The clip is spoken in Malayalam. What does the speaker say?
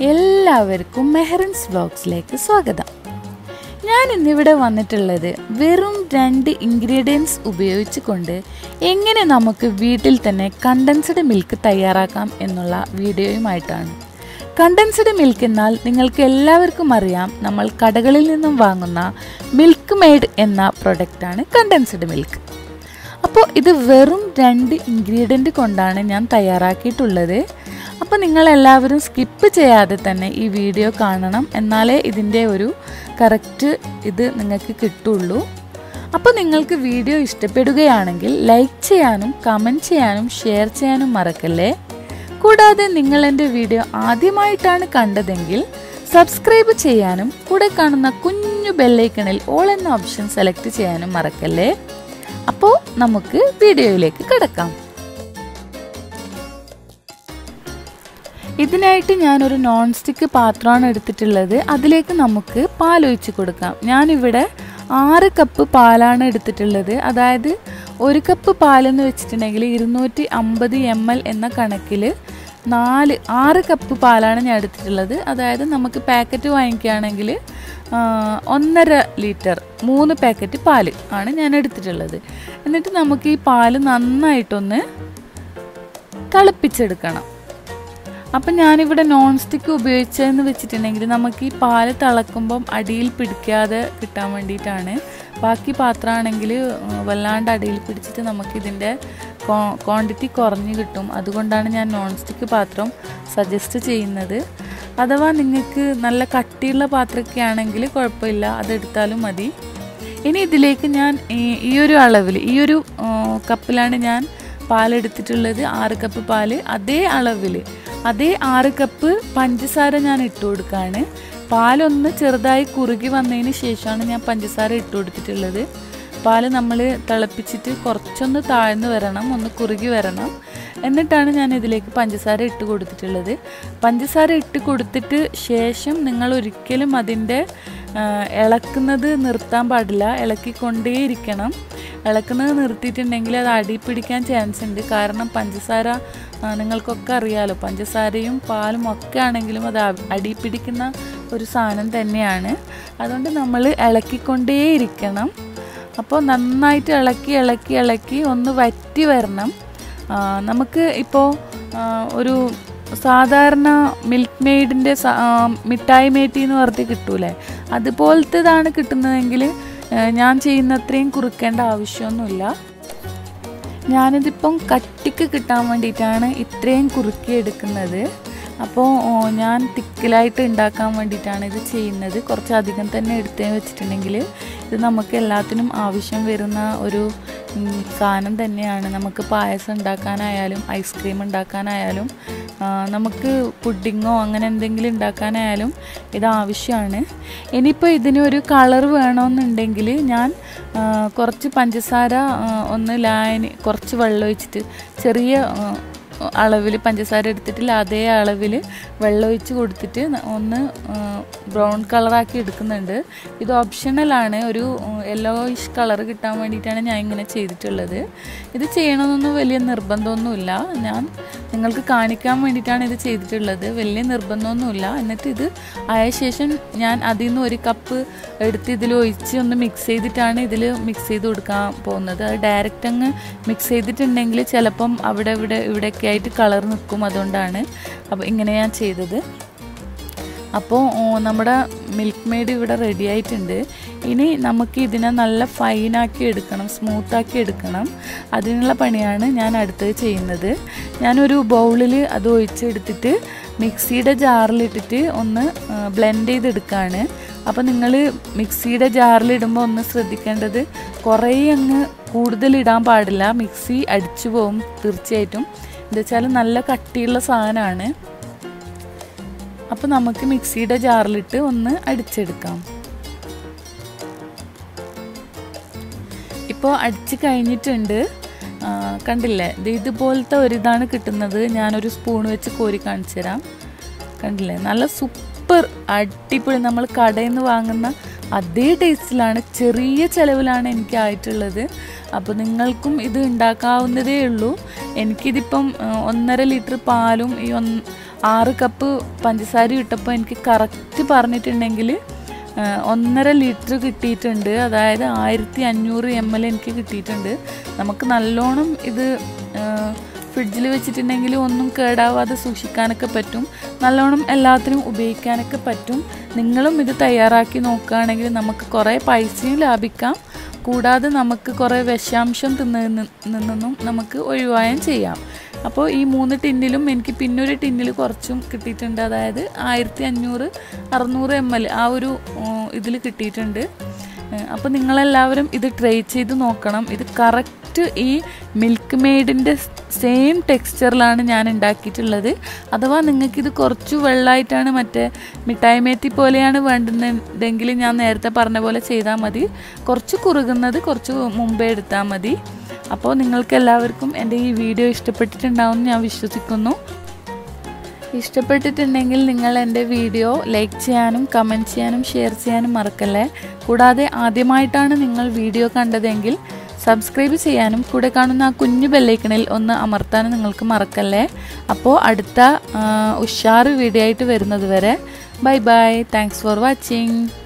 എല്ലാവർക്കും മെഹറിൻസ് വ്ലോഗ്സിലേക്ക് സ്വാഗതം ഞാൻ ഇന്നിവിടെ വന്നിട്ടുള്ളത് വെറും രണ്ട് ഇൻഗ്രീഡിയൻസ് ഉപയോഗിച്ചുകൊണ്ട് എങ്ങനെ നമുക്ക് വീട്ടിൽ തന്നെ കണ്ടൻസ്ഡ് മിൽക്ക് തയ്യാറാക്കാം എന്നുള്ള വീഡിയോയുമായിട്ടാണ് കണ്ടൻസ്ഡ് മിൽക്ക് എന്നാൽ നിങ്ങൾക്ക് എല്ലാവർക്കും അറിയാം നമ്മൾ കടകളിൽ നിന്നും വാങ്ങുന്ന മിൽക്ക് മെയ്ഡ് എന്ന പ്രൊഡക്റ്റാണ് കണ്ടൻസ്ഡ് മിൽക്ക് അപ്പോൾ ഇത് വെറും രണ്ട് ഇൻഗ്രീഡിയൻ്റ് കൊണ്ടാണ് ഞാൻ തയ്യാറാക്കിയിട്ടുള്ളത് അപ്പോൾ നിങ്ങളെല്ലാവരും സ്കിപ്പ് ചെയ്യാതെ തന്നെ ഈ വീഡിയോ കാണണം എന്നാലേ ഇതിൻ്റെ ഒരു കറക്റ്റ് ഇത് നിങ്ങൾക്ക് കിട്ടുള്ളൂ അപ്പോൾ നിങ്ങൾക്ക് വീഡിയോ ഇഷ്ടപ്പെടുകയാണെങ്കിൽ ലൈക്ക് ചെയ്യാനും കമൻറ്റ് ചെയ്യാനും ഷെയർ ചെയ്യാനും മറക്കല്ലേ കൂടാതെ നിങ്ങൾ എൻ്റെ വീഡിയോ ആദ്യമായിട്ടാണ് കണ്ടതെങ്കിൽ സബ്സ്ക്രൈബ് ചെയ്യാനും കൂടെ കാണുന്ന കുഞ്ഞു ബെല്ലൈക്കണിൽ ഓൾ എന്ന ഓപ്ഷൻ സെലക്ട് ചെയ്യാനും മറക്കല്ലേ അപ്പോൾ നമുക്ക് വീഡിയോയിലേക്ക് കിടക്കാം ഇതിനായിട്ട് ഞാനൊരു നോൺ സ്റ്റിക്ക് പാത്രമാണ് എടുത്തിട്ടുള്ളത് അതിലേക്ക് നമുക്ക് പാൽ ഒഴിച്ച് കൊടുക്കാം ഞാനിവിടെ ആറ് കപ്പ് പാലാണ് എടുത്തിട്ടുള്ളത് അതായത് ഒരു കപ്പ് പാലെന്ന് വെച്ചിട്ടുണ്ടെങ്കിൽ ഇരുന്നൂറ്റി അമ്പത് എം എൽ എന്ന കണക്കിൽ നാല് ആറ് കപ്പ് പാലാണ് ഞാൻ എടുത്തിട്ടുള്ളത് അതായത് നമുക്ക് പാക്കറ്റ് വാങ്ങിക്കുകയാണെങ്കിൽ ഒന്നര ലിറ്റർ മൂന്ന് പാക്കറ്റ് പാല് ആണ് ഞാൻ എടുത്തിട്ടുള്ളത് എന്നിട്ട് നമുക്ക് ഈ പാല് നന്നായിട്ടൊന്ന് തിളപ്പിച്ചെടുക്കണം അപ്പം ഞാനിവിടെ നോൺ സ്റ്റിക്ക് ഉപയോഗിച്ചതെന്ന് വെച്ചിട്ടുണ്ടെങ്കിൽ നമുക്ക് ഈ പാല് തിളക്കുമ്പം അടിയിൽ പിടിക്കാതെ കിട്ടാൻ വേണ്ടിയിട്ടാണ് ബാക്കി പാത്രമാണെങ്കിൽ വല്ലാണ്ട് അടിയിൽ പിടിച്ചിട്ട് നമുക്കിതിൻ്റെ ക്വാണ്ടിറ്റി കുറഞ്ഞ് കിട്ടും അതുകൊണ്ടാണ് ഞാൻ നോൺ സ്റ്റിക്ക് പാത്രം സജസ്റ്റ് ചെയ്യുന്നത് അഥവാ നിങ്ങൾക്ക് നല്ല കട്ടിയുള്ള പാത്രമൊക്കെ ആണെങ്കിൽ കുഴപ്പമില്ല അതെടുത്താലും മതി ഇനി ഇതിലേക്ക് ഞാൻ ഈ ഒരു അളവിൽ ഈ ഒരു കപ്പിലാണ് ഞാൻ പാലെടുത്തിട്ടുള്ളത് ആറ് കപ്പ് പാല് അതേ അളവിൽ അതേ ആറ് കപ്പ് പഞ്ചസാര ഞാൻ ഇട്ട് കൊടുക്കുകയാണ് പാലൊന്ന് ചെറുതായി കുറുകി വന്നതിന് ശേഷമാണ് ഞാൻ പഞ്ചസാര ഇട്ട് കൊടുത്തിട്ടുള്ളത് പാല് നമ്മൾ തിളപ്പിച്ചിട്ട് കുറച്ചൊന്ന് താഴ്ന്നു വരണം ഒന്ന് കുറുകി വരണം എന്നിട്ടാണ് ഞാൻ ഇതിലേക്ക് പഞ്ചസാര ഇട്ട് കൊടുത്തിട്ടുള്ളത് പഞ്ചസാര ഇട്ട് കൊടുത്തിട്ട് ശേഷം നിങ്ങൾ ഒരിക്കലും അതിൻ്റെ ഇളക്കുന്നത് നിർത്താൻ പാടില്ല ഇളക്കിക്കൊണ്ടേയിരിക്കണം ഇളക്കുന്നത് നിർത്തിയിട്ടുണ്ടെങ്കിൽ അത് അടി പിടിക്കാൻ ചാൻസ് ഉണ്ട് കാരണം പഞ്ചസാര നിങ്ങൾക്കൊക്കെ അറിയാലോ പഞ്ചസാരയും പാലും ഒക്കെ ആണെങ്കിലും അത് അടി പിടിക്കുന്ന ഒരു സാധനം തന്നെയാണ് അതുകൊണ്ട് നമ്മൾ ഇളക്കിക്കൊണ്ടേയിരിക്കണം അപ്പോൾ നന്നായിട്ട് ഇളക്കി ഇളക്കി ഇളക്കി ഒന്ന് വറ്റി വരണം നമുക്ക് ഇപ്പോൾ ഒരു സാധാരണ മിൽക്ക് മെയ്ഡിൻ്റെ മിഠായി മേറ്റി എന്ന് പറഞ്ഞിട്ട് കിട്ടൂലേ അതുപോലത്തേതാണ് കിട്ടുന്നതെങ്കിൽ ഞാൻ ചെയ്യുന്ന അത്രയും കുറുക്കേണ്ട ആവശ്യമൊന്നുമില്ല ഞാനിതിപ്പം കട്ടിക്ക് കിട്ടാൻ വേണ്ടിയിട്ടാണ് ഇത്രയും കുറുക്കിയെടുക്കുന്നത് അപ്പോൾ ഞാൻ തിക്കിലായിട്ട് ഉണ്ടാക്കാൻ വേണ്ടിയിട്ടാണ് ഇത് ചെയ്യുന്നത് കുറച്ചധികം തന്നെ എടുത്തേ വെച്ചിട്ടുണ്ടെങ്കിൽ ഇത് നമുക്ക് എല്ലാത്തിനും ആവശ്യം വരുന്ന ഒരു സാധനം തന്നെയാണ് നമുക്ക് പായസം ഉണ്ടാക്കാനായാലും ഐസ്ക്രീം ഉണ്ടാക്കാനായാലും നമുക്ക് പുഡിങ്ങോ അങ്ങനെ എന്തെങ്കിലും ഉണ്ടാക്കാനായാലും ഇത് ആവശ്യമാണ് ഇനിയിപ്പോൾ ഇതിനൊരു കളർ വേണമെന്നുണ്ടെങ്കിൽ ഞാൻ കുറച്ച് പഞ്ചസാര ഒന്ന് ലായനി കുറച്ച് വെള്ളം ഒഴിച്ചിട്ട് ചെറിയ അളവിൽ പഞ്ചസാര എടുത്തിട്ടില്ല അതേ അളവിൽ വെള്ളം ഒഴിച്ച് കൊടുത്തിട്ട് ഒന്ന് ബ്രൗൺ കളറാക്കി എടുക്കുന്നുണ്ട് ഇത് ഓപ്ഷണലാണ് ഒരു യെല്ലോയിഷ് കളർ കിട്ടാൻ വേണ്ടിയിട്ടാണ് ഞാൻ ഇങ്ങനെ ചെയ്തിട്ടുള്ളത് ഇത് ചെയ്യണമെന്നൊന്നും വലിയ നിർബന്ധമൊന്നുമില്ല ഞാൻ നിങ്ങൾക്ക് കാണിക്കാൻ വേണ്ടിയിട്ടാണ് ഇത് ചെയ്തിട്ടുള്ളത് വലിയ നിർബന്ധമൊന്നുമില്ല എന്നിട്ട് ഇത് ആയ ശേഷം ഞാൻ അതിൽ നിന്ന് ഒരു കപ്പ് എടുത്ത് ഇതിൽ ഒഴിച്ച് ഒന്ന് മിക്സ് ചെയ്തിട്ടാണ് ഇതിൽ മിക്സ് ചെയ്ത് കൊടുക്കാൻ പോകുന്നത് അത് ഡയറക്റ്റ് അങ്ങ് മിക്സ് ചെയ്തിട്ടുണ്ടെങ്കിൽ ചിലപ്പം അവിടെ ഇവിടെ ഇവിടെയൊക്കെ ആയിട്ട് കളർ നിൽക്കും അതുകൊണ്ടാണ് അപ്പോൾ ഇങ്ങനെ ഞാൻ ചെയ്തത് അപ്പോൾ നമ്മുടെ മിൽക്ക് മെയ്ഡ് ഇവിടെ റെഡി ആയിട്ടുണ്ട് ഇനി നമുക്ക് ഇതിനെ നല്ല ഫൈനാക്കി എടുക്കണം സ്മൂത്താക്കി എടുക്കണം അതിനുള്ള പണിയാണ് ഞാൻ അടുത്തത് ചെയ്യുന്നത് ഞാനൊരു ബൗളിൽ അത് ഒഴിച്ചെടുത്തിട്ട് മിക്സിയുടെ ജാറിലിട്ടിട്ട് ഒന്ന് ബ്ലെൻഡ് ചെയ്തെടുക്കുകയാണ് അപ്പോൾ നിങ്ങൾ മിക്സിയുടെ ജാറിലിടുമ്പോൾ ഒന്ന് ശ്രദ്ധിക്കേണ്ടത് കുറേ അങ്ങ് കൂടുതൽ ഇടാൻ പാടില്ല മിക്സി അടിച്ചു പോകും തീർച്ചയായിട്ടും എന്താ വെച്ചാൽ നല്ല കട്ടിയുള്ള സാധനമാണ് അപ്പോൾ നമുക്ക് മിക്സിയുടെ ജാറിലിട്ട് ഒന്ന് അടിച്ചെടുക്കാം ഇപ്പോൾ അടിച്ച് കഴിഞ്ഞിട്ടുണ്ട് കണ്ടില്ലേ ഇത് ഇതുപോലത്തെ ഒരിതാണ് കിട്ടുന്നത് ഞാനൊരു സ്പൂൺ വെച്ച് കോരി കാണിച്ചു തരാം കണ്ടില്ലേ നല്ല സൂപ്പർ അടിപൊളി നമ്മൾ കടയിൽ നിന്ന് വാങ്ങുന്ന അതേ ടേസ്റ്റിലാണ് ചെറിയ ചിലവിലാണ് എനിക്ക് ആയിട്ടുള്ളത് അപ്പോൾ നിങ്ങൾക്കും ഇത് ഉണ്ടാക്കാവുന്നതേ ഉള്ളൂ എനിക്കിതിപ്പം ഒന്നര ലിറ്റർ പാലും ഈ ഒന്ന് ആറ് കപ്പ് പഞ്ചസാര ഇട്ടപ്പോൾ എനിക്ക് കറക്റ്റ് പറഞ്ഞിട്ടുണ്ടെങ്കിൽ ആ, ഒന്നര ലിറ്റർ കിട്ടിയിട്ടുണ്ട് അതായത് ആയിരത്തി അഞ്ഞൂറ് എം എൽ എനിക്ക് കിട്ടിയിട്ടുണ്ട് നമുക്ക് നല്ലോണം ഇത് ഫ്രിഡ്ജിൽ വെച്ചിട്ടുണ്ടെങ്കിൽ ഒന്നും കേടാവാതെ സൂക്ഷിക്കാനൊക്കെ പറ്റും നല്ലോണം എല്ലാത്തിനും ഉപയോഗിക്കാനൊക്കെ പറ്റും നിങ്ങളും ഇത് തയ്യാറാക്കി നോക്കുകയാണെങ്കിൽ നമുക്ക് കുറേ പൈസയും ലാഭിക്കാം കൂടാതെ നമുക്ക് കുറേ വിഷാംശം തിന്നതിൽ നിന്നും നമുക്ക് ഒഴിവായം ചെയ്യാം അപ്പോൾ ഈ മൂന്ന് ടിന്നിലും എനിക്ക് പിന്നൊരു ടിന്നിൽ കുറച്ചും കിട്ടിയിട്ടുണ്ട് അതായത് ആയിരത്തി അഞ്ഞൂറ് അറുന്നൂറ് എം എൽ ആ ഒരു ഇതിൽ കിട്ടിയിട്ടുണ്ട് അപ്പോൾ നിങ്ങളെല്ലാവരും ഇത് ട്രൈ ചെയ്ത് നോക്കണം ഇത് കറക്റ്റ് ഈ മിൽക്ക് മെയ്ഡിൻ്റെ സെയിം ടെക്സ്ചറിലാണ് ഞാൻ ഉണ്ടാക്കിയിട്ടുള്ളത് അഥവാ നിങ്ങൾക്കിത് കുറച്ച് വെള്ളമായിട്ടാണ് മറ്റേ മിഠായി മേത്തി പോലെയാണ് വേണ്ടുന്നതെങ്കിൽ ഞാൻ നേരത്തെ പറഞ്ഞ പോലെ ചെയ്താൽ മതി കുറച്ച് കുറുകുന്നത് കുറച്ച് മുമ്പേ എടുത്താൽ മതി അപ്പോൾ നിങ്ങൾക്ക് എല്ലാവർക്കും എൻ്റെ ഈ വീഡിയോ ഇഷ്ടപ്പെട്ടിട്ടുണ്ടാവുമെന്ന് ഞാൻ വിശ്വസിക്കുന്നു ഇഷ്ടപ്പെട്ടിട്ടുണ്ടെങ്കിൽ നിങ്ങൾ എൻ്റെ വീഡിയോ ലൈക്ക് ചെയ്യാനും കമൻറ്റ് ചെയ്യാനും ഷെയർ ചെയ്യാനും മറക്കല്ലേ കൂടാതെ ആദ്യമായിട്ടാണ് നിങ്ങൾ വീഡിയോ കണ്ടതെങ്കിൽ സബ്സ്ക്രൈബ് ചെയ്യാനും കൂടെ കാണുന്ന ആ കുഞ്ഞു ബെല്ലൈക്കണിൽ ഒന്ന് അമർത്താനും നിങ്ങൾക്ക് മറക്കല്ലേ അപ്പോൾ അടുത്ത ആ, ഉഷാറ് വീഡിയോ ആയിട്ട് വരുന്നത് വരെ bye bye thanks for watching